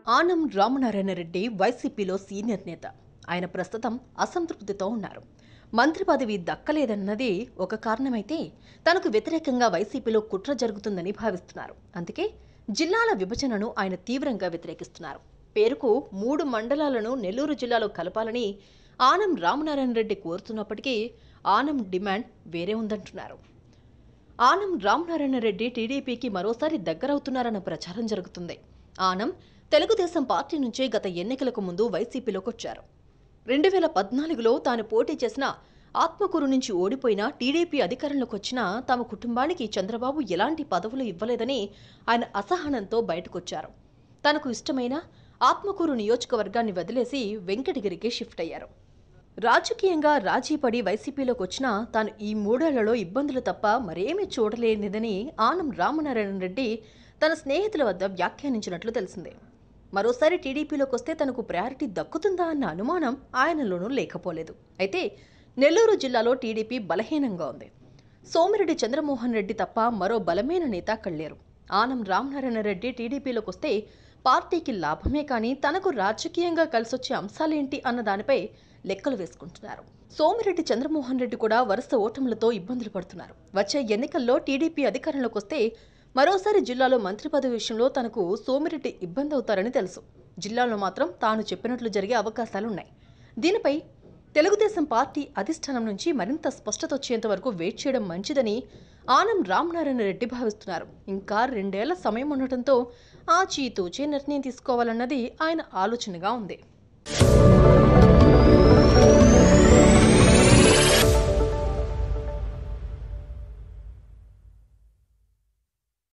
ఆనం రామనారాయణ రెడ్డి వైసీపీలో సీనియర్ నేత ఆయన ప్రస్తుతం అసంతృప్తితో ఉన్నారు మంత్రి పదవి దక్కలేదన్నది ఒక కారణమైతే తనకు వ్యతిరేకంగా వైసీపీలో కుట్ర జరుగుతుందని భావిస్తున్నారు అందుకే జిల్లాల విభజనను ఆయన తీవ్రంగా వ్యతిరేకిస్తున్నారు పేరుకు మూడు మండలాలను నెల్లూరు జిల్లాలో కలపాలని ఆనం రామనారాయణ రెడ్డి కోరుతున్నప్పటికీ ఆనం డిమాండ్ వేరే ఉందంటున్నారు ఆనం రామనారాయణ రెడ్డి టీడీపీకి మరోసారి దగ్గరవుతున్నారన్న ప్రచారం జరుగుతుంది ఆనం తెలుగుదేశం పార్టీ నుంచే గత ఎన్నికలకు ముందు వైసీపీలోకి వచ్చారు రెండు వేల పద్నాలుగులో తాను పోటీ చేసిన ఆత్మకూరు నుంచి ఓడిపోయిన టీడీపీ అధికారంలోకి వచ్చినా తమ కుటుంబానికి చంద్రబాబు ఎలాంటి పదవులు ఇవ్వలేదని ఆయన అసహనంతో బయటకొచ్చారు తనకు ఇష్టమైన ఆత్మకూరు నియోజకవర్గాన్ని వదిలేసి వెంకటగిరికి షిఫ్ట్ అయ్యారు రాజకీయంగా రాజీపడి వైసీపీలోకి వచ్చినా తాను ఈ మూడేళ్లలో ఇబ్బందులు తప్ప మరేమీ చూడలేనిదని ఆనం రామనారాయణ రెడ్డి తన స్నేహితుల వద్ద వ్యాఖ్యానించినట్లు తెలిసిందే మరోసారి టీడీపీలోకి వస్తే తనకు ప్రయారిటీ దక్కుతుందా అన్న అనుమానం ఆయనలోనూ లేకపోలేదు అయితే నెల్లూరు జిల్లాలో టీడీపీ బలహీనంగా ఉంది సోమిరెడ్డి చంద్రమోహన్ రెడ్డి తప్ప మరో బలమైన నేత అక్కడ లేరు ఆనం రామనారాయణ రెడ్డి టీడీపీలోకి వస్తే పార్టీకి లాభమే కానీ తనకు రాజకీయంగా కలిసొచ్చే అంశాలేంటి అన్న దానిపై లెక్కలు వేసుకుంటున్నారు సోమిరెడ్డి చంద్రమోహన్ రెడ్డి కూడా వరుస ఓటములతో ఇబ్బందులు పడుతున్నారు వచ్చే ఎన్నికల్లో టీడీపీ అధికారంలోకి వస్తే మరోసారి జిల్లాలో మంత్రి పదవి విషయంలో తనకు సోమిరెడ్డి ఇబ్బంది అవుతారని తెలుసు జిల్లాలో మాత్రం తాను చెప్పినట్లు జరిగే అవకాశాలున్నాయి దీనిపై తెలుగుదేశం పార్టీ అధిష్టానం నుంచి మరింత స్పష్టత వచ్చేంత వరకు వెయిట్ చేయడం మంచిదని ఆనం రామనారాయణ రెడ్డి భావిస్తున్నారు ఇంకా రెండేళ్ల సమయం ఉండటంతో ఆచీతూచీ నిర్ణయం తీసుకోవాలన్నది ఆయన ఆలోచనగా ఉంది